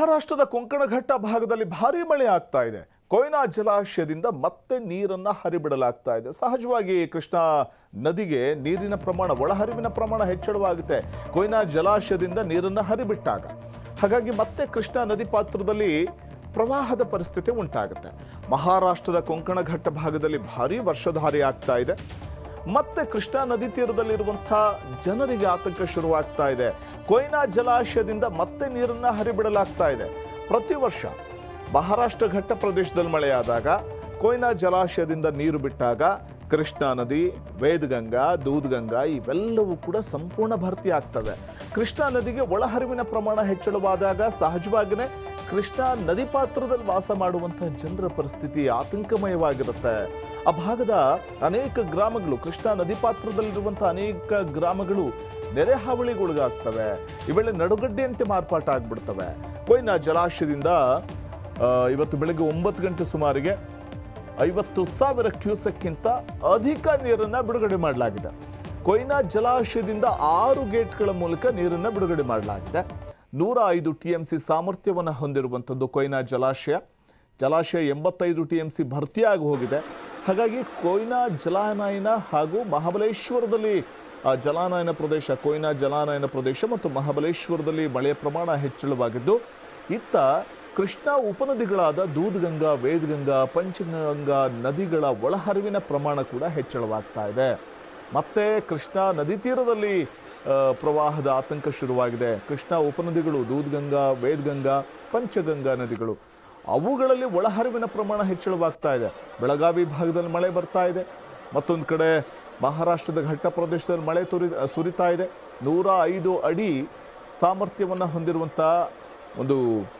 ಮಹಾರಾಷ್ಟ್ರದ ಕೊಂಕಣಘಟ್ಟ ಭಾಗದಲ್ಲಿ ಭಾರಿ ಮಳೆ ಆಗ್ತಾ ಇದೆ ಕೊಯ್ನಾ ಜಲಾಶಯದಿಂದ ಮತ್ತೆ ನೀರನ್ನ ಹರಿಬಿಡಲಾಗ್ತಾ ಇದೆ ಸಹಜವಾಗಿ ಕೃಷ್ಣಾ ನದಿಗೆ ನೀರಿನ ಪ್ರಮಾಣ ಒಳಹರಿವಿನ ಪ್ರಮಾಣ ಹೆಚ್ಚಳವಾಗುತ್ತೆ ಕೊಯ್ನಾ ಜಲಾಶಯದಿಂದ ನೀರನ್ನ ಹರಿಬಿಟ್ಟಾಗ ಹಾಗಾಗಿ ಮತ್ತೆ ಕೃಷ್ಣಾ ನದಿ ಪಾತ್ರದಲ್ಲಿ ಪ್ರವಾಹದ ಪರಿಸ್ಥಿತಿ ಉಂಟಾಗುತ್ತೆ ಮಹಾರಾಷ್ಟ್ರದ ಕೊಂಕಣಘಟ್ಟ ಭಾಗದಲ್ಲಿ ಭಾರಿ ವರ್ಷಧಾರಿ ಆಗ್ತಾ ಇದೆ ಮತ್ತೆ ಕೃಷ್ಣಾ ನದಿ ತೀರದಲ್ಲಿರುವಂತಹ ಜನರಿಗೆ ಆತಂಕ ಶುರುವಾಗ್ತಾ ಇದೆ ಕೊಯ್ನಾ ಜಲಾಶಯದಿಂದ ಮತ್ತೆ ನೀರನ್ನ ಹರಿಬಿಡಲಾಗ್ತಾ ಇದೆ ಪ್ರತಿ ವರ್ಷ ಮಹಾರಾಷ್ಟ್ರ ಘಟ್ಟ ಪ್ರದೇಶದಲ್ಲಿ ಮಳೆಯಾದಾಗ ಕೊಯ್ನಾ ಜಲಾಶಯದಿಂದ ನೀರು ಬಿಟ್ಟಾಗ ಕೃಷ್ಣಾ ನದಿ ವೇದಗಂಗಾ ದೂದ್ಗಂಗಾ ಇವೆಲ್ಲವೂ ಕೂಡ ಸಂಪೂರ್ಣ ಭರ್ತಿ ಆಗ್ತವೆ ಕೃಷ್ಣಾ ನದಿಗೆ ಒಳಹರಿವಿನ ಪ್ರಮಾಣ ಹೆಚ್ಚಳವಾದಾಗ ಸಹಜವಾಗಿಯೇ ಕೃಷ್ಣಾ ನದಿ ಪಾತ್ರದಲ್ಲಿ ವಾಸ ಮಾಡುವಂತಹ ಜನರ ಪರಿಸ್ಥಿತಿ ಆತಂಕಮಯವಾಗಿರುತ್ತೆ ಆ ಭಾಗದ ಅನೇಕ ಗ್ರಾಮಗಳು ಕೃಷ್ಣಾ ನದಿ ಪಾತ್ರದಲ್ಲಿರುವಂತಹ ಅನೇಕ ಗ್ರಾಮಗಳು ನೆರೆ ಹಾವಳಿಗೊಳಗಾಗ್ತವೆ ಇವೆಲ್ಲ ನಡುಗಡ್ಡೆಯಂತೆ ಮಾರ್ಪಾಟ ಆಗ್ಬಿಡ್ತವೆ ಕೊಯ್ನಾ ಜಲಾಶಯದಿಂದ ಆ, ಇವತ್ತು ಬೆಳಗ್ಗೆ ಒಂಬತ್ತು ಗಂಟೆ ಸುಮಾರಿಗೆ ಐವತ್ತು ಸಾವಿರ ಕ್ಯೂಸೆಕ್ಕಿಂತ ಅಧಿಕ ನೀರನ್ನ ಬಿಡುಗಡೆ ಮಾಡಲಾಗಿದೆ ಕೊಯ್ನಾ ಜಲಾಶಯದಿಂದ ಆರು ಗೇಟ್ಗಳ ಮೂಲಕ ನೀರನ್ನ ಬಿಡುಗಡೆ ಮಾಡಲಾಗಿದೆ ನೂರ ಐದು ಟಿ ಎಂ ಸಿ ಸಾಮರ್ಥ್ಯವನ್ನು ಹೊಂದಿರುವಂಥದ್ದು ಕೊಯ್ನಾ ಜಲಾಶಯ ಜಲಾಶಯ ಎಂಬತ್ತೈದು ಟಿ ಎಂ ಸಿ ಭರ್ತಿಯಾಗಿ ಹೋಗಿದೆ ಹಾಗಾಗಿ ಕೊಯ್ನಾ ಜಲಾನಯನ ಹಾಗೂ ಮಹಾಬಲೇಶ್ವರದಲ್ಲಿ ಆ, ಜಲಾನಯನ ಪ್ರದೇಶ ಕೊಯ್ನಾ ಜಲಾನಯನ ಪ್ರದೇಶ ಮತ್ತು ಮಹಾಬಲೇಶ್ವರದಲ್ಲಿ ಮಳೆಯ ಪ್ರಮಾಣ ಹೆಚ್ಚಳವಾಗಿದ್ದು ಇತ್ತ ಕೃಷ್ಣಾ ಉಪನದಿಗಳಾದ ದೂದ್ಗಂಗಾ ವೇದಗಂಗಾ ಪಂಚಗಂಗಾ ನದಿಗಳ ಒಳಹರಿವಿನ ಪ್ರಮಾಣ ಕೂಡ ಹೆಚ್ಚಳವಾಗ್ತಾ ಇದೆ ಮತ್ತೆ ಕೃಷ್ಣಾ ನದಿ ತೀರದಲ್ಲಿ ಆ, ಪ್ರವಾಹದ ಆತಂಕ ಶುರುವಾಗಿದೆ ಕೃಷ್ಣಾ ಉಪನದಿಗಳು ದೂದ್ಗಂಗಾ ವೇದಗಂಗಾ ಪಂಚಗಂಗಾ ನದಿಗಳು ಅವುಗಳಲ್ಲಿ ಒಳಹರಿವಿನ ಪ್ರಮಾಣ ಹೆಚ್ಚಳವಾಗ್ತಾ ಇದೆ ಬೆಳಗಾವಿ ಭಾಗದಲ್ಲಿ ಮಳೆ ಬರ್ತಾ ಇದೆ ಮತ್ತೊಂದು ಕಡೆ ಮಹಾರಾಷ್ಟ್ರದ ಘಟ್ಟ ಪ್ರದೇಶದಲ್ಲಿ ಮಳೆ ತುರಿ ಸುರಿತಾ ಇದೆ ನೂರ ಐದು ಅಡಿ ಸಾಮರ್ಥ್ಯವನ್ನು ಹೊಂದಿರುವಂಥ ಒಂದು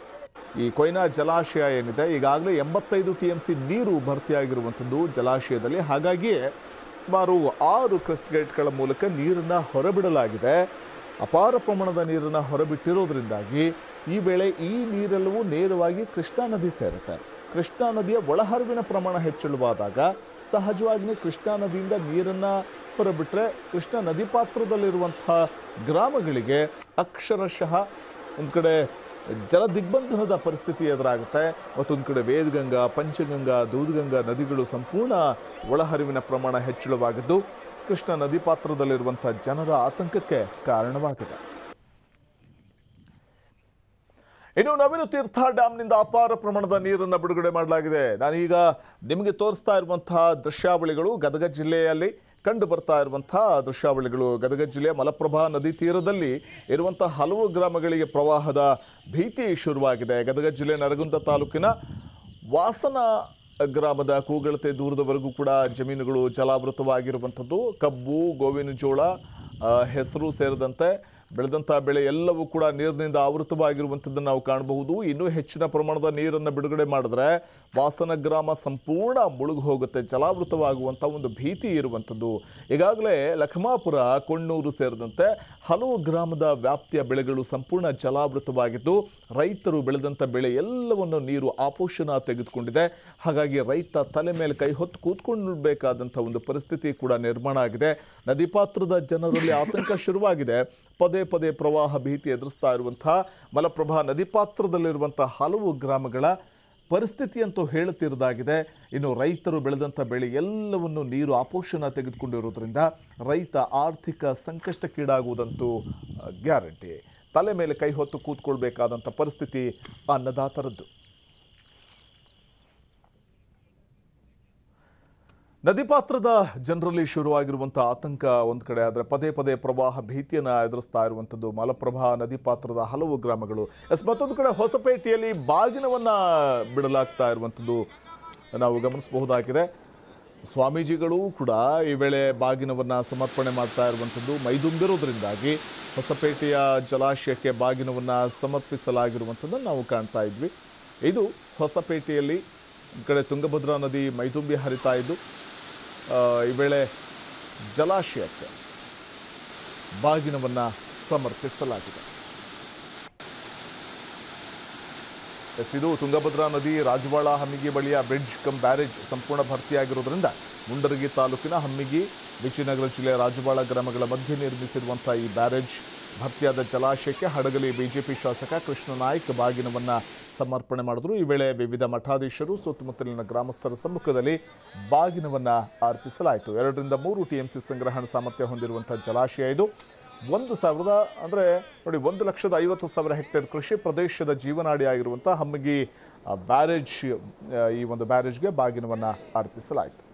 ಈ ಕೊಯ್ನಾ ಜಲಾಶಯ ಏನಿದೆ ಈಗಾಗಲೇ ಎಂಬತ್ತೈದು ಟಿ ಎಂ ಸಿ ನೀರು ಭರ್ತಿಯಾಗಿರುವಂಥದ್ದು ಜಲಾಶಯದಲ್ಲಿ ಹಾಗಾಗಿಯೇ ಸುಮಾರು ಆರು ಕ್ರೆಸ್ಟ್ ಗೇಟ್ಗಳ ಮೂಲಕ ನೀರನ್ನು ಹೊರಬಿಡಲಾಗಿದೆ ಅಪಾರ ಪ್ರಮಾಣದ ನೀರನ್ನು ಹೊರಬಿಟ್ಟಿರೋದ್ರಿಂದಾಗಿ ಈ ವೇಳೆ ಈ ನೀರೆಲ್ಲವೂ ನೇರವಾಗಿ ಕೃಷ್ಣಾ ನದಿ ಸೇರುತ್ತೆ ಕೃಷ್ಣಾ ನದಿಯ ಒಳಹರಿವಿನ ಪ್ರಮಾಣ ಹೆಚ್ಚಳವಾದಾಗ ಸಹಜವಾಗಿಯೇ ಕೃಷ್ಣಾ ನದಿಯಿಂದ ನೀರನ್ನು ಹೊರಬಿಟ್ರೆ ಕೃಷ್ಣಾ ನದಿ ಪಾತ್ರದಲ್ಲಿರುವಂತಹ ಗ್ರಾಮಗಳಿಗೆ ಅಕ್ಷರಶಃ ಒಂದು ಕಡೆ ಜಲ ದಿಗ್ಬಂಧನದ ಪರಿಸ್ಥಿತಿ ಎದುರಾಗುತ್ತೆ ಮತ್ತೊಂದು ಕಡೆ ವೇದಗಂಗಾ ಪಂಚಗಂಗಾ ದೂದ್ಗಂಗಾ ನದಿಗಳು ಸಂಪೂರ್ಣ ಒಳಹರಿವಿನ ಪ್ರಮಾಣ ಹೆಚ್ಚಳವಾಗಿದ್ದು ಕೃಷ್ಣ ನದಿ ಪಾತ್ರದಲ್ಲಿರುವಂತಹ ಜನರ ಆತಂಕಕ್ಕೆ ಕಾರಣವಾಗಿದೆ ಇನ್ನು ನವೀನ ತೀರ್ಥ ಡ್ಯಾಂನಿಂದ ಅಪಾರ ಪ್ರಮಾಣದ ನೀರನ್ನು ಬಿಡುಗಡೆ ಮಾಡಲಾಗಿದೆ ನಾನೀಗ ನಿಮಗೆ ತೋರಿಸ್ತಾ ಇರುವಂತಹ ದೃಶ್ಯಾವಳಿಗಳು ಗದಗ ಜಿಲ್ಲೆಯಲ್ಲಿ ಕಂಡು ಬರ್ತಾ ಇರುವಂತಹ ದೃಶ್ಯಾವಳಿಗಳು ಗದಗ ಜಿಲ್ಲೆಯ ಮಲಪ್ರಭಾ ನದಿ ತೀರದಲ್ಲಿ ಇರುವಂತಹ ಹಲವು ಗ್ರಾಮಗಳಿಗೆ ಪ್ರವಾಹದ ಭೀತಿ ಶುರುವಾಗಿದೆ ಗದಗ ಜಿಲ್ಲೆ ನರಗುಂದ ತಾಲೂಕಿನ ವಾಸನ ಗ್ರಾಮದ ಕೂಗಳತೆ ದೂರದವರೆಗೂ ಕೂಡ ಜಮೀನುಗಳು ಜಲಾವೃತವಾಗಿರುವಂಥದ್ದು ಕಬ್ಬು ಗೋವಿನ ಜೋಳ ಆ, ಹೆಸರು ಸೇರಿದಂತೆ ಬೆಳೆದಂಥ ಬೆಳೆ ಎಲ್ಲವೂ ಕೂಡ ನೀರಿನಿಂದ ಆವೃತವಾಗಿರುವಂಥದ್ದನ್ನು ನಾವು ಕಾಣಬಹುದು ಇನ್ನೂ ಹೆಚ್ಚಿನ ಪ್ರಮಾಣದ ನೀರನ್ನು ಬಿಡುಗಡೆ ಮಾಡಿದ್ರೆ ವಾಸನ ಗ್ರಾಮ ಸಂಪೂರ್ಣ ಮುಳುಗು ಹೋಗುತ್ತೆ ಜಲಾವೃತವಾಗುವಂಥ ಒಂದು ಭೀತಿ ಇರುವಂಥದ್ದು ಈಗಾಗಲೇ ಲಖಮಾಪುರ ಕೊಣ್ಣೂರು ಸೇರಿದಂತೆ ಹಲವು ಗ್ರಾಮದ ವ್ಯಾಪ್ತಿಯ ಬೆಳೆಗಳು ಸಂಪೂರ್ಣ ಜಲಾವೃತವಾಗಿದ್ದು ರೈತರು ಬೆಳೆದಂಥ ಬೆಳೆ ಎಲ್ಲವನ್ನು ನೀರು ಆಪೋಷಣ ತೆಗೆದುಕೊಂಡಿದೆ ಹಾಗಾಗಿ ರೈತ ತಲೆ ಮೇಲೆ ಕೈ ಹೊತ್ತು ಕೂತ್ಕೊಳ್ಬೇಕಾದಂಥ ಒಂದು ಪರಿಸ್ಥಿತಿ ಕೂಡ ನಿರ್ಮಾಣ ಆಗಿದೆ ನದಿ ಪಾತ್ರದ ಜನರಲ್ಲಿ ಆತಂಕ ಶುರುವಾಗಿದೆ ಪದೇ ಪದೇ ಪ್ರವಾಹ ಭೀತಿ ಎದುರಿಸ್ತಾ ಇರುವಂತಹ ಮಲಪ್ರಭಾ ನದಿ ಪಾತ್ರದಲ್ಲಿರುವಂತಹ ಹಲವು ಗ್ರಾಮಗಳ ಪರಿಸ್ಥಿತಿಯಂತೂ ಹೇಳುತ್ತಿರುವುದಾಗಿದೆ ಇನ್ನು ರೈತರು ಬೆಳೆದಂಥ ಬೆಳೆ ಎಲ್ಲವನ್ನು ನೀರು ಆಪೋಷಣ ತೆಗೆದುಕೊಂಡಿರೋದ್ರಿಂದ ರೈತ ಆರ್ಥಿಕ ಸಂಕಷ್ಟಕ್ಕೀಡಾಗುವುದಂತೂ ಆ, ಗ್ಯಾರಂಟಿ ತಲೆ ಮೇಲೆ ಕೈ ಹೊತ್ತು ಕೂತ್ಕೊಳ್ಬೇಕಾದಂಥ ಪರಿಸ್ಥಿತಿ ಅನ್ನದಾತರದ್ದು ನದಿ ಪಾತ್ರದ ಜನರಲ್ಲಿ ಶುರುವಾಗಿರುವಂಥ ಆತಂಕ ಒಂದು ಕಡೆ ಆದರೆ ಪದೇ ಪದೇ ಪ್ರವಾಹ ಭೀತಿಯನ್ನು ಎದುರಿಸ್ತಾ ಇರುವಂಥದ್ದು ಮಲಪ್ರಭಾ ನದಿ ಪಾತ್ರದ ಹಲವು ಗ್ರಾಮಗಳು ಎಸ್ ಮತ್ತೊಂದು ಕಡೆ ಹೊಸಪೇಟೆಯಲ್ಲಿ ಬಾಗಿನವನ್ನು ಬಿಡಲಾಗ್ತಾ ಇರುವಂಥದ್ದು ನಾವು ಗಮನಿಸಬಹುದಾಗಿದೆ ಸ್ವಾಮೀಜಿಗಳು ಕೂಡ ಈ ವೇಳೆ ಬಾಗಿನವನ್ನು ಸಮರ್ಪಣೆ ಮಾಡ್ತಾ ಇರುವಂಥದ್ದು ಮೈದುಂಬಿರೋದ್ರಿಂದಾಗಿ ಹೊಸಪೇಟೆಯ ಜಲಾಶಯಕ್ಕೆ ಬಾಗಿನವನ್ನು ಸಮರ್ಪಿಸಲಾಗಿರುವಂಥದ್ದನ್ನು ನಾವು ಕಾಣ್ತಾ ಇದ್ವಿ ಇದು ಹೊಸಪೇಟೆಯಲ್ಲಿ ಈ ಕಡೆ ತುಂಗಭದ್ರಾ ನದಿ ಮೈದುಂಬಿ ಹರಿತಾ ಇದ್ದು ಆ, ಈ ವೇಳೆ ಜಲಾಶಯಕ್ಕೆ ಬಾಗಿನವನ್ನು ಸಮರ್ಪಿಸಲಾಗಿದೆ ಎಸ್ ಇದು ತುಂಗಭದ್ರಾ ನದಿ ರಾಜವಾಳ ಹಮ್ಮಿಗಿ ಬಳಿಯ ಬ್ರಿಡ್ಜ್ ಕಮ್ ಬ್ಯಾರೇಜ್ ಸಂಪೂರ್ಣ ಭರ್ತಿಯಾಗಿರೋದ್ರಿಂದ ಮುಂಡರಗಿ ತಾಲೂಕಿನ ಹಮ್ಮಿಗಿ ವಿಜಯನಗರ ಜಿಲ್ಲೆಯ ರಾಜವಾಳ ಗ್ರಾಮಗಳ ಮಧ್ಯೆ ನಿರ್ಮಿಸಿರುವಂಥ ಈ ಬ್ಯಾರೇಜ್ ಭರ್ತಿಯಾದ ಜಲಾಶಯಕ್ಕೆ ಹಡಗಲಿ ಬಿಜೆಪಿ ಶಾಸಕ ಕೃಷ್ಣ ನಾಯ್ಕ್ ಬಾಗಿನವನ್ನು ಸಮರ್ಪಣೆ ಮಾಡಿದ್ರು ಈ ವೇಳೆ ವಿವಿಧ ಮಠಾಧೀಶರು ಸುತ್ತಮುತ್ತಲಿನ ಗ್ರಾಮಸ್ಥರ ಸಮ್ಮುಖದಲ್ಲಿ ಬಾಗಿನವನ್ನು ಅರ್ಪಿಸಲಾಯಿತು ಎರಡರಿಂದ ಮೂರು ಟಿಎಂಸಿ ಸಂಗ್ರಹಣ ಸಾಮರ್ಥ್ಯ ಹೊಂದಿರುವಂಥ ಜಲಾಶಯ ಇದು ಒಂದು ಸಾವಿರದ ಅಂದರೆ ನೋಡಿ ಒಂದು ಲಕ್ಷದ ಐವತ್ತು ಸಾವಿರ ಹೆಕ್ಟೇರ್ ಕೃಷಿ ಪ್ರದೇಶದ ಜೀವನಾಡಿ ಆಗಿರುವಂಥ ಹಮ್ಮಗಿ ಆ, ಬ್ಯಾರೇಜ್ ಆ, ಈ ಒಂದು ಬ್ಯಾರೇಜ್ಗೆ ಬಾಗಿನವನ್ನು ಅರ್ಪಿಸಲಾಯಿತು